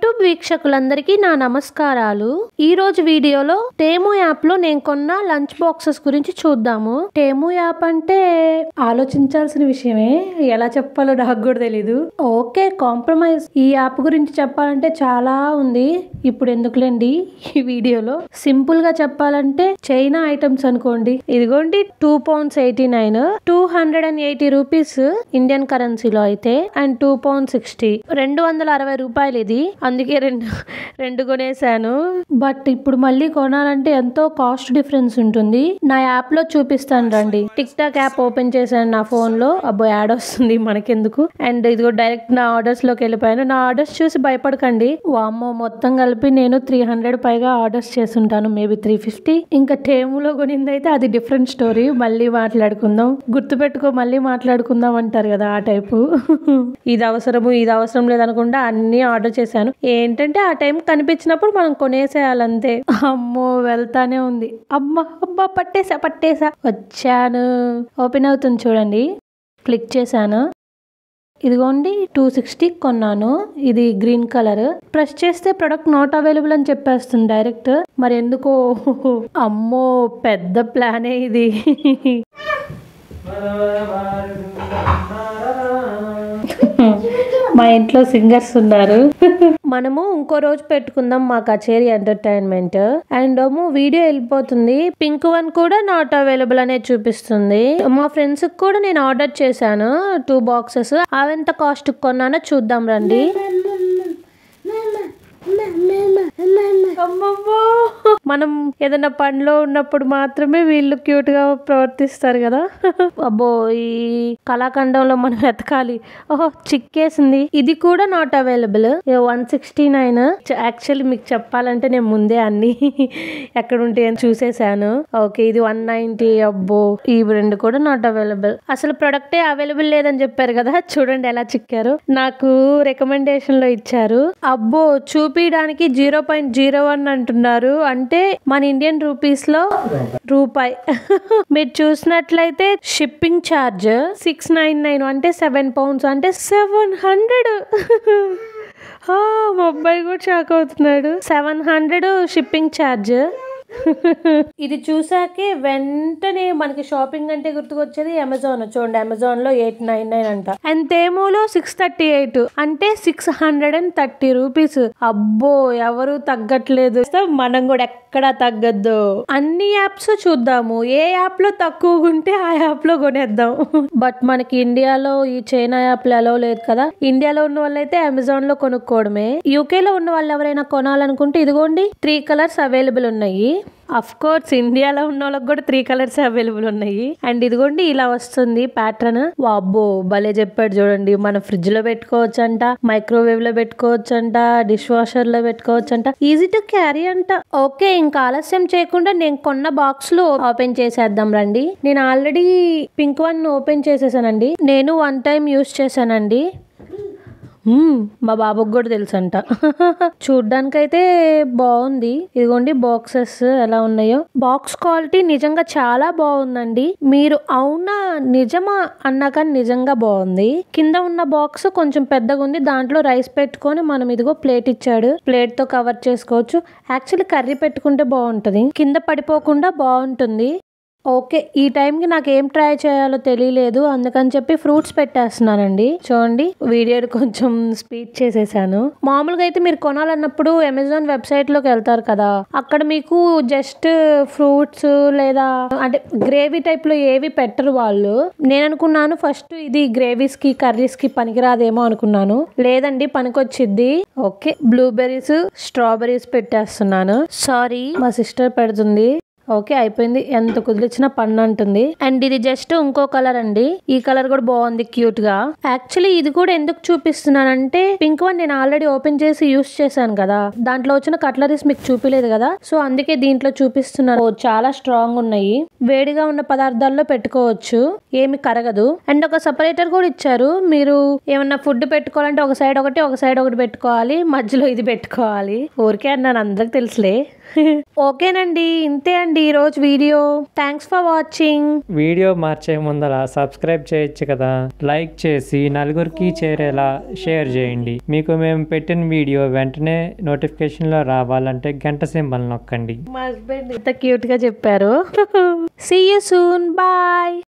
YouTube వీక్షకులందరికీ నా నమస్కారాలు ఈ రోజు వీడియోలో టేము యాప్ లో నేను కొన్న లంచ్ బాక్సెస్ గురించి చూద్దాము టేము యాప్ అంటే ఆలోచించాల్సిన విషయమే ఎలా చెప్పాలో నాకు కూడా తెలీదు ఓకే కాంప్రమైజ్ ఈ యాప్ గురించి చెప్పాలంటే చాలా ఉంది ఇప్పుడు ఎందుకులేండి ఈ వీడియోలో సింపుల్ గా చెప్పాలంటే చైనా ఐటమ్స్ అనుకోండి ఇదిగోండి two pounds eighty nine two hundred and eighty rupees Indian కరెన్సీలో అయితే అండ్ టూ పౌండ్ సిక్స్టీ రెండు వందల అరవై రూపాయలు ఇది అందుకే రెండు రెండు కొనేసాను బట్ ఇప్పుడు మళ్ళీ కొనాలంటే ఎంతో కాస్ట్ డిఫరెన్స్ ఉంటుంది నా యాప్ లో చూపిస్తాను రండి టిక్ టాక్ యాప్ ఓపెన్ చేశాను నా ఫోన్ లో అబ్బో యాడ్ వస్తుంది మనకెందుకు అండ్ ఇదిగో డైరెక్ట్ నా ఆర్డర్స్ లోకి వెళ్ళిపోయాను నా ఆర్డర్స్ చూసి భయపడకండి వామ్మో మొత్తం కలిపి నేను త్రీ హండ్రెడ్ పైగా ఆర్డర్స్ చేస్తుంటాను మేబీ త్రీ ఫిఫ్టీ ఇంకా టేములో కొనింది అయితే అది డిఫరెంట్ స్టోరీ మళ్ళీ మాట్లాడుకుందాం గుర్తుపెట్టుకో మళ్ళీ మాట్లాడుకుందాం అంటారు కదా ఆ టైపు ఇది అవసరము ఇది అవసరం లేదనకుండా అన్ని ఆర్డర్ చేశాను ఏంటంటే ఆ టైం కనిపించినప్పుడు మనం కొనేసేయాలంతే అమ్మో వెళ్తానే ఉంది అమ్మ అబ్బా పట్టేసా పట్టేసా వచ్చాను ఓపెన్ అవుతుంది చూడండి క్లిక్ చేశాను ఇదిగోండి టూ సిక్స్టీ కొన్నాను ఇది గ్రీన్ కలర్ ప్రెస్ చేస్తే ప్రొడక్ట్ నాట్ అవైలబుల్ అని చెప్పేస్తుంది డైరెక్ట్ మరి ఎందుకో అమ్మో పెద్ద ప్లానే ఇది మా ఇంట్లో సింగర్స్ ఉన్నారు మనము ఇంకో రోజు పెట్టుకుందాం మా కచేరీ ఎంటర్టైన్మెంట్ అండ్ ఏమో వీడియో వెళ్ళిపోతుంది పింక్ వన్ కూడా నాట్ అవైలబుల్ అనే చూపిస్తుంది మా ఫ్రెండ్స్ కూడా నేను ఆర్డర్ చేశాను టూ బాక్సెస్ అవెంత కాస్ట్ కొన్నానో చూద్దాం రండి అమ్మమ్మో. మనం ఏదైనా పనిలో ఉన్నప్పుడు మాత్రమే వీళ్ళు క్యూట్ గా ప్రవర్తిస్తారు కదా అబ్బో ఈ కళాఖండంలో మనం వెతకాలి ఓహో చిక్కేసింది ఇది కూడా not available one sixty nine actually మీకు చెప్పాలంటే నేను ముందే అన్ని ఎక్కడ ఉంటాయి అని చూసేసాను ఓకే ఇది వన్ నైన్టీ అబ్బో ఈ రెండు కూడా నాట్ అవైలబుల్ అసలు ప్రొడక్టే అవైలబుల్ లేదని చెప్పారు కదా చూడండి ఎలా చిక్కారు నాకు రికమెండేషన్ లో ఇచ్చారు అబ్బో చూపించడానికి జీరో పాయింట్ జీరో వన్ అంటున్నారు అంటే మన ఇండియన్ రూపీస్ లో రూపాయి మీరు చూసినట్లయితే shipping charge six nine nine అంటే సెవెన్ పౌండ్స్ అంటే సెవెన్ హండ్రెడ్ మా అబ్బాయి కూడా షాక్ అవుతున్నాడు సెవెన్ హండ్రెడ్ షిప్పింగ్ ఛార్జ్ ఇది చూసాకే వెంటనే మనకి షాపింగ్ అంటే గుర్తుకొచ్చేది అమెజాన్ చూడండి అమెజాన్ లో ఎయిట్ నైన్ నైన్ అంట అండ్ తేమోలో సిక్స్ థర్టీ ఎయిట్ అంటే six hundred and thirty rupees అబ్బో ఎవరు తగ్గట్లేదు సో మనం కూడా ఎక్కడా తగ్గద్దు అన్ని యాప్స్ చూద్దాము ఏ యాప్ లో తక్కువ ఉంటే ఆ యాప్ లో కొనేద్దాం బట్ మనకి ఇండియాలో ఈ చైనా యాప్ లో అలవ్ లేదు కదా ఇండియాలో ఉన్న వాళ్ళైతే అమెజాన్ లో కొనుక్కోవడమే యూకే లో ఉన్న వాళ్ళు ఎవరైనా కొనాలనుకుంటే ఇదిగోండి త్రీ కలర్స్ అవైలబుల్ ఉన్నాయి అఫ్ కోర్స్ ఇండియాలో ఉన్న వాళ్ళకి కూడా త్రీ కలర్స్ అవైలబుల్ ఉన్నాయి అండ్ ఇదిగోండి ఇలా వస్తుంది ప్యాటర్న్ వాబ్బో భలే చెప్పాడు చూడండి మన ఫ్రిడ్జ్ లో పెట్టుకోవచ్చు అంట మైక్రోవేవ్ లో పెట్టుకోవచ్చు అంట డిష్ వాషర్ లో పెట్టుకోవచ్చు అంట ఈజీ టు క్యారీ అంట ఓకే ఇంకా ఆలస్యం చేయకుండా నేను కొన్న బాక్స్ లో ఓపెన్ చేసేద్దాం రండి నేను ఆల్రెడీ పింక్ వన్ ఓపెన్ చేసేసానండి నేను వన్ టైం యూస్ చేశానండి మ్మ్, మా బాబుకి కూడా తెలుసంట చూడ్డానికైతే బాగుంది ఇదిగోండి బాక్సెస్ ఎలా ఉన్నాయో బాక్స్ క్వాలిటీ నిజంగా చాలా బాగుందండి మీరు అవునా నిజమా అన్నా కానీ నిజంగా బాగుంది కింద ఉన్న బాక్స్ కొంచెం పెద్దగా ఉంది దాంట్లో రైస్ పెట్టుకొని మనం ఇదిగో ప్లేట్ ఇచ్చాడు ప్లేట్ తో కవర్ చేసుకోవచ్చు యాక్చువల్లీ కర్రీ పెట్టుకుంటే బాగుంటది కింద పడిపోకుండా బాగుంటుంది ఓకే ఈ టైంకి నాకు ఏం ట్రై చేయాలో తెలియలేదు అందుకని చెప్పి ఫ్రూట్స్ పెట్టేస్తున్నానండి చూడండి వీడియో కొంచెం స్పీడ్ చేసేసాను మామూలుగా అయితే మీరు కొనాలన్నప్పుడు అమెజాన్ వెబ్సైట్ లోకి వెళ్తారు కదా అక్కడ మీకు జస్ట్ ఫ్రూట్స్ లేదా అంటే గ్రేవీ టైప్ లో ఏవి పెట్టరు వాళ్ళు నేను అనుకున్నాను ఫస్ట్ ఇది గ్రేవీస్ కి కర్రీస్ కి పనికిరాదేమో అనుకున్నాను లేదండి పనికొచ్చిద్ది ఓకే బ్లూబెర్రీస్ స్ట్రాబెర్రీస్ పెట్టేస్తున్నాను సారీ మా సిస్టర్ పెడుతుంది ఓకే అయిపోయింది ఎంత కుదిలిచ్చినా పన్ను అంటుంది అండ్ ఇది జస్ట్ ఇంకో కలర్ అండి ఈ కలర్ కూడా బాగుంది క్యూట్ గా యాక్చువల్లీ ఇది కూడా ఎందుకు చూపిస్తున్నానంటే పింక్ వన్ నేను ఆల్రెడీ ఓపెన్ చేసి యూస్ చేశాను కదా దాంట్లో వచ్చిన కట్లరీస్ మీకు చూపిలేదు కదా సో అందుకే దీంట్లో చూపిస్తున్నాను ఓ, చాలా స్ట్రాంగ్ ఉన్నాయి వేడిగా ఉన్న పదార్థాల్లో పెట్టుకోవచ్చు ఏమి కరగదు అండ్ ఒక సపరేటర్ కూడా ఇచ్చారు మీరు ఏమన్నా ఫుడ్ పెట్టుకోవాలంటే ఒక సైడ్ ఒకటి ఒక సైడ్ ఒకటి పెట్టుకోవాలి మధ్యలో ఇది పెట్టుకోవాలి ఊరికే అన్నాను అందరికి తెలుసులే ఓకేనండి ఇంతే అండి ఈరోజు video thanks for watching video మార్చే ముందర సబ్స్క్రైబ్ చేయొచ్చు కదా లైక్ చేసి నలుగురికి చేరేలా షేర్ చేయండి మీకు మేము పెట్టిన వీడియో వెంటనే నోటిఫికేషన్లో రావాలంటే గంట సింబల్ నొక్కండి మా హస్బెండ్ ఎంత క్యూట్ గా చెప్పారు సీ యూ సూన్ బాయ్